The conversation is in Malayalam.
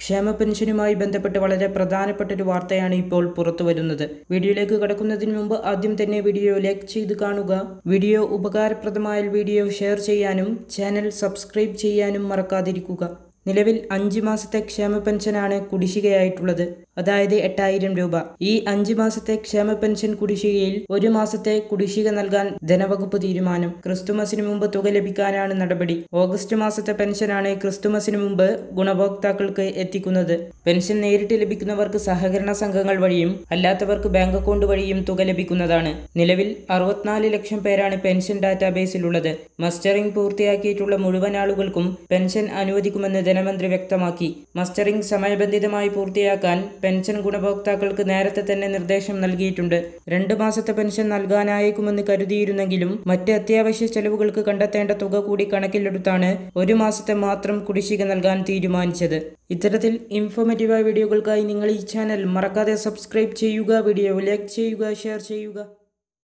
ക്ഷേമ പെൻഷനുമായി ബന്ധപ്പെട്ട് വളരെ പ്രധാനപ്പെട്ട ഒരു വാർത്തയാണ് ഇപ്പോൾ പുറത്തു വരുന്നത് വീഡിയോയിലേക്ക് കടക്കുന്നതിന് മുമ്പ് ആദ്യം തന്നെ വീഡിയോ ലൈക്ക് ചെയ്ത് കാണുക വീഡിയോ ഉപകാരപ്രദമായാൽ വീഡിയോ ഷെയർ ചെയ്യാനും ചാനൽ സബ്സ്ക്രൈബ് ചെയ്യാനും മറക്കാതിരിക്കുക നിലവിൽ അഞ്ച് മാസത്തെ ക്ഷേമ പെൻഷനാണ് കുടിശ്ശികയായിട്ടുള്ളത് അതായത് എട്ടായിരം രൂപ ഈ അഞ്ച് മാസത്തെ ക്ഷേമ പെൻഷൻ കുടിശ്ശികയിൽ ഒരു മാസത്തെ കുടിശ്ശിക നൽകാൻ ധനവകുപ്പ് തീരുമാനം ക്രിസ്തുമസിന് മുമ്പ് തുക ലഭിക്കാനാണ് നടപടി ഓഗസ്റ്റ് മാസത്തെ പെൻഷനാണ് ക്രിസ്തുമസിന് മുമ്പ് ഗുണഭോക്താക്കൾക്ക് എത്തിക്കുന്നത് പെൻഷൻ നേരിട്ട് ലഭിക്കുന്നവർക്ക് സഹകരണ സംഘങ്ങൾ വഴിയും അല്ലാത്തവർക്ക് ബാങ്ക് അക്കൗണ്ട് വഴിയും തുക ലഭിക്കുന്നതാണ് നിലവിൽ അറുപത്തിനാല് ലക്ഷം പേരാണ് പെൻഷൻ ഡാറ്റാബേസിലുള്ളത് മസ്റ്ററിംഗ് പൂർത്തിയാക്കിയിട്ടുള്ള മുഴുവൻ ആളുകൾക്കും പെൻഷൻ അനുവദിക്കുമെന്ന് ധനമന്ത്രി വ്യക്തമാക്കി മസ്റ്ററിംഗ് സമയബന്ധിതമായി പൂർത്തിയാക്കാൻ പെൻഷൻ ഗുണഭോക്താക്കൾക്ക് നേരത്തെ തന്നെ നിർദ്ദേശം നൽകിയിട്ടുണ്ട് രണ്ട് മാസത്തെ പെൻഷൻ നൽകാനായേക്കുമെന്ന് കരുതിയിരുന്നെങ്കിലും മറ്റ് അത്യാവശ്യ ചെലവുകൾക്ക് കണ്ടെത്തേണ്ട തുക കൂടി കണക്കിലെടുത്താണ് ഒരു മാസത്തെ മാത്രം കുടിശ്ശിക നൽകാൻ തീരുമാനിച്ചത് ഇത്തരത്തിൽ ഇൻഫോർമേറ്റീവായ വീഡിയോകൾക്കായി നിങ്ങൾ ഈ ചാനൽ മറക്കാതെ സബ്സ്ക്രൈബ് ചെയ്യുക വീഡിയോ ലൈക്ക് ചെയ്യുക ഷെയർ ചെയ്യുക